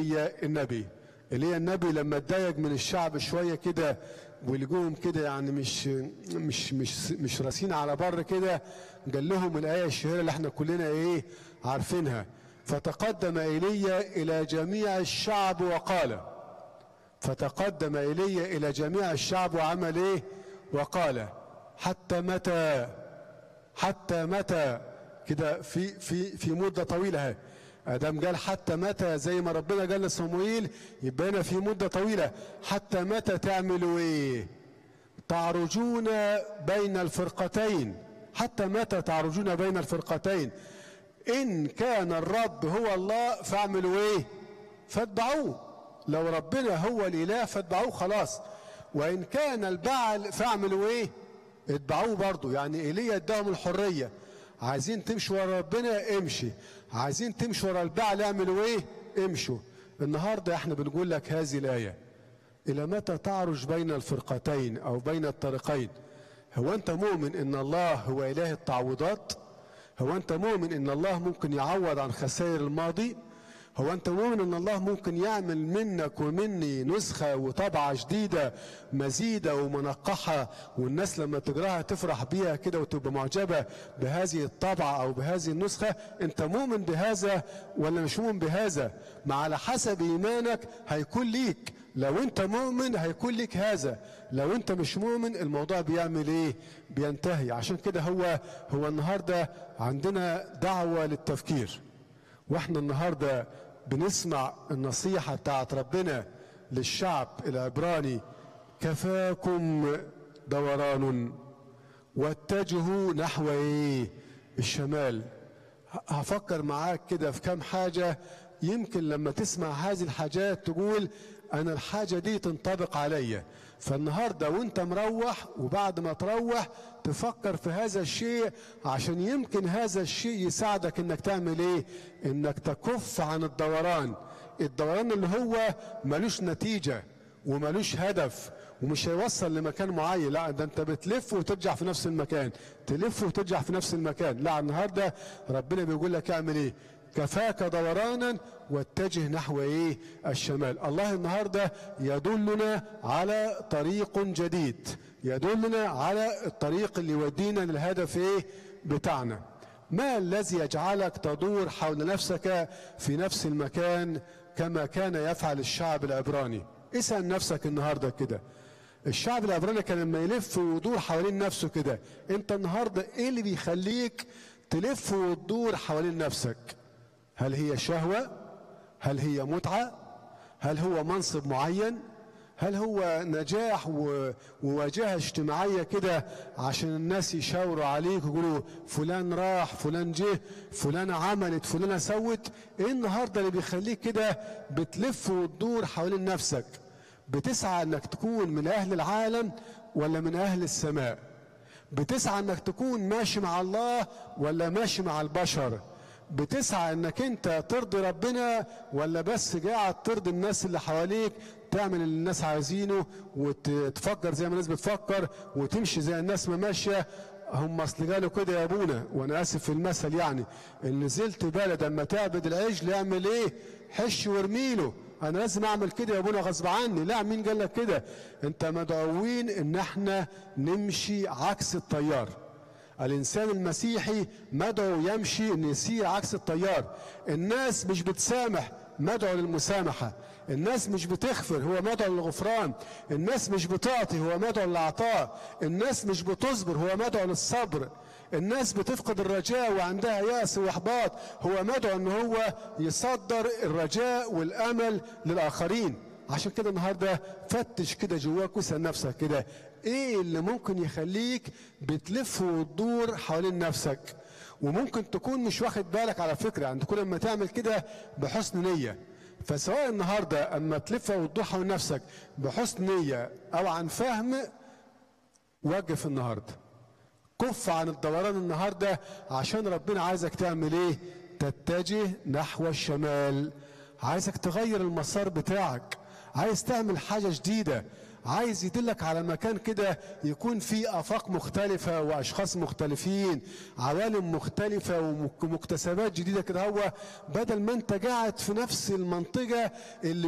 ايليا النبي ايليا النبي لما اتضايق من الشعب شويه كده ولجوهم كده يعني مش مش مش مش راسين على بر كده قال لهم الايه الشهيره اللي احنا كلنا ايه عارفينها فتقدم ايليا الى جميع الشعب وقال فتقدم ايليا الى جميع الشعب وعمل ايه وقال حتى متى حتى متى كده في في في مده طويله اهي ادم قال حتى متى زي ما ربنا قال لصموئيل يبقى هنا في مده طويله حتى متى تعملوا ايه تعرجون بين الفرقتين حتى متى تعرجون بين الفرقتين ان كان الرب هو الله فاعملوا ايه فاتبعوه لو ربنا هو الاله فاتبعوه خلاص وان كان البعل فاعملوا ايه اتبعوه برضه يعني ايليا اداهم الحريه عايزين تمشوا ورا ربنا امشي عايزين تمشوا ورا البعل اعملوا ايه امشوا النهارده احنا بنقول لك هذه الايه الى متى تعرج بين الفرقتين او بين الطريقين هو انت مؤمن ان الله هو اله التعويضات هو انت مؤمن ان الله ممكن يعوض عن خسائر الماضي هو انت مؤمن ان الله ممكن يعمل منك ومني نسخة وطبعة جديدة مزيدة ومنقحة والناس لما تقراها تفرح بيها كده وتبقى معجبة بهذه الطبعة او بهذه النسخة انت مؤمن بهذا ولا مش مؤمن بهذا ما على حسب ايمانك هيكون ليك لو انت مؤمن هيكون لك هذا لو انت مش مؤمن الموضوع بيعمل ايه بينتهي عشان كده هو هو النهارده عندنا دعوه للتفكير واحنا النهارده بنسمع النصيحه بتاعت ربنا للشعب العبراني كفاكم دوران واتجهوا نحو ايه الشمال هفكر معاك كده في كام حاجه يمكن لما تسمع هذه الحاجات تقول انا الحاجه دي تنطبق عليا فالنهارده وانت مروح وبعد ما تروح تفكر في هذا الشيء عشان يمكن هذا الشيء يساعدك انك تعمل ايه انك تكف عن الدوران الدوران اللي هو ملوش نتيجه وملوش هدف ومش هيوصل لمكان معين لا ده انت بتلف وترجع في نفس المكان تلف وترجع في نفس المكان لا النهارده ربنا بيقول لك اعمل ايه كفاك دورانا واتجه نحو ايه الشمال الله النهارده يدلنا على طريق جديد يدلنا على الطريق اللي يودينا للهدف ايه بتاعنا ما الذي يجعلك تدور حول نفسك في نفس المكان كما كان يفعل الشعب العبراني اسأل نفسك النهارده كده الشعب العبراني كان لما يلف ويدور حوالين نفسه كده انت النهارده ايه اللي بيخليك تلف وتدور حوالين نفسك هل هي شهوة هل هي متعة هل هو منصب معين هل هو نجاح وواجهة اجتماعية كده عشان الناس يشاوروا عليك ويقولوا فلان راح فلان جه فلان عملت فلانة سوت ايه النهاردة اللي بيخليك كده بتلف وتدور حوالين نفسك بتسعى انك تكون من اهل العالم ولا من اهل السماء بتسعى انك تكون ماشي مع الله ولا ماشي مع البشر بتسعى انك انت ترضي ربنا ولا بس قاعد ترضي الناس اللي حواليك تعمل اللي الناس عايزينه وتفكر زي ما الناس بتفكر وتمشي زي الناس ما ماشيه هم اصل قالوا كده يا ابونا وانا اسف في المثل يعني ان نزلت بلد اما تعبد العجل يعمل ايه حش وارميله انا لازم اعمل كده يا ابونا غصب عني لا مين قال لك كده انت مدعوين ان احنا نمشي عكس التيار الانسان المسيحي مدعو يمشي ان يسير عكس التيار الناس مش بتسامح مدعو للمسامحه الناس مش بتغفر هو مدعو للغفران الناس مش بتعطي هو مدعو للعطاء الناس مش بتصبر هو مدعو للصبر الناس بتفقد الرجاء وعندها يأس وإحباط هو مدعو ان هو يصدر الرجاء والأمل للآخرين عشان كده النهارده فتش كده جواك واسال نفسك كده ايه اللي ممكن يخليك بتلف وتدور حوالين نفسك وممكن تكون مش واخد بالك على فكره يعني تكون لما تعمل كده بحسن نيه فسواء النهارده اما تلف وتدور حول نفسك بحسن نيه او عن فهم وقف النهارده كف عن الدوران النهارده عشان ربنا عايزك تعمل ايه تتجه نحو الشمال عايزك تغير المسار بتاعك عايز تعمل حاجه جديده عايز يدلك على مكان كده يكون فيه افاق مختلفه واشخاص مختلفين عوالم مختلفه ومكتسبات جديده كده هو بدل ما انت قاعد في نفس المنطقه اللي